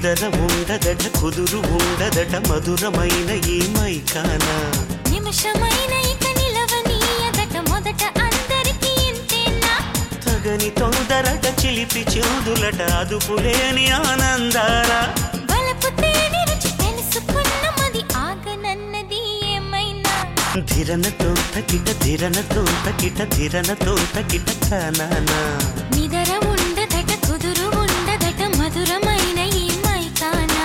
నిదర ఉండదట కుదురు ఉండదట మధురమైన ఈ మైకానా నిమిషమైన ఇక నిలవనీయదట మొదట అందరికీ ఇంతేనా తగని తొందరట చిలిపి చూదులట అదుపులేని ఆనందారా బలపు తేనె రుచి తెలుసుకున్న మది ఆగనన్నది ఏమైనా ధిరన తోంతకిట ధిరన తోంతకిట ధిరన తోంతకిట కానానా నిదర ఉండదట కుదురు ఉండదట మధురమైన ఈ మైకానా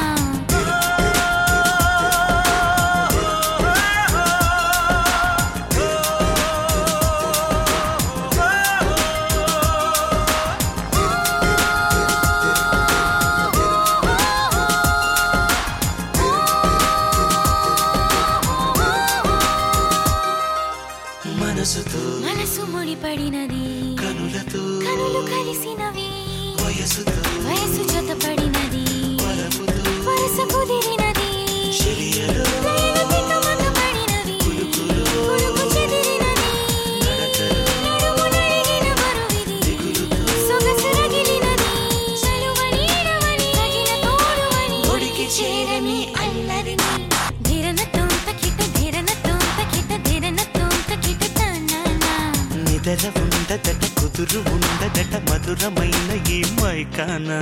మనసుతో మనసు ముడిపడినది కనులతో కనులు కలిసినవి వయసుతో వయసు జతపడినది వలపుతో వరస కుదిరినది చెలియలో లయనతిక మగబడినవి కొడుకు చెదిరినది నడుము నడిగిన బరువిది సొగసు రగిలినది చలువని ఇడవని తగిన తోడువని ఒడికి చేరని అల్లరిని ధిరన తోంత కిట ధిరన తోంత కిట ధిరన తోంత కిట తననా నిదర ఉండదట కుదురు ఉండదట మధురమైన ఈ మైకానా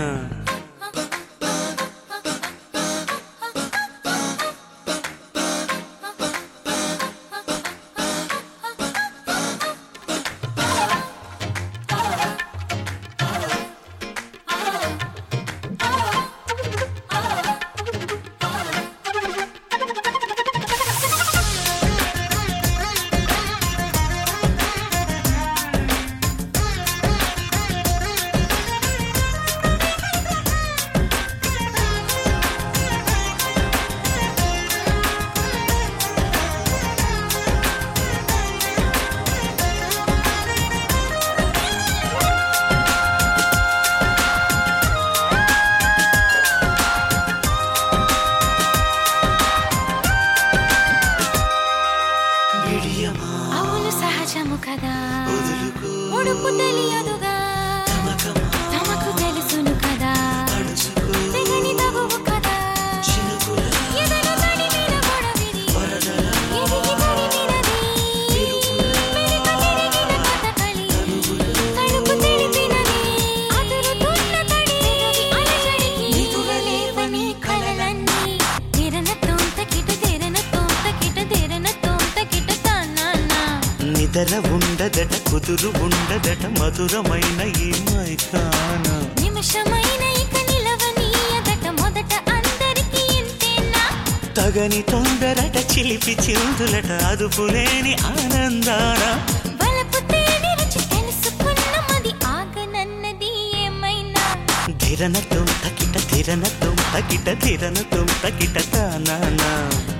విడియమా అవును సహజము కదా వదులుకో ఉడుపు తెలియదుగా తమకమా తమకు తెలుసును కదా అడుచుకో తెగని తగువు కదా చినుకుల ఎదను తడిమిన గొడవిది వరదల ఎదిగి తడిమినది మెలిక తిరిగిన కథకళి తడుపు తెలిపినది అదురుతున్న తడి అలజడికి నిదురలేవని కలలన్నీ తెరన తోంత కిట తెరన తోంత కిట తెరన తోంత కిట తానా నిదర ఉండదట కుదురు ఉండదట మధురమైన ఈ మైకానా నిమిషమైన ఇక నిలవనీయదట మొదట అందరికీ ఇంతేనా తగని తొందరట చిలిపి చిందులట అదుపులేని ఆనందానా బలపు తేనె రుచి తెలుసుకున్న మది ఆగనన్నది ఏమైనా ధిరన తొంతకిట ధిరన తొంతకిట ధిరన తొంతకిట తానానా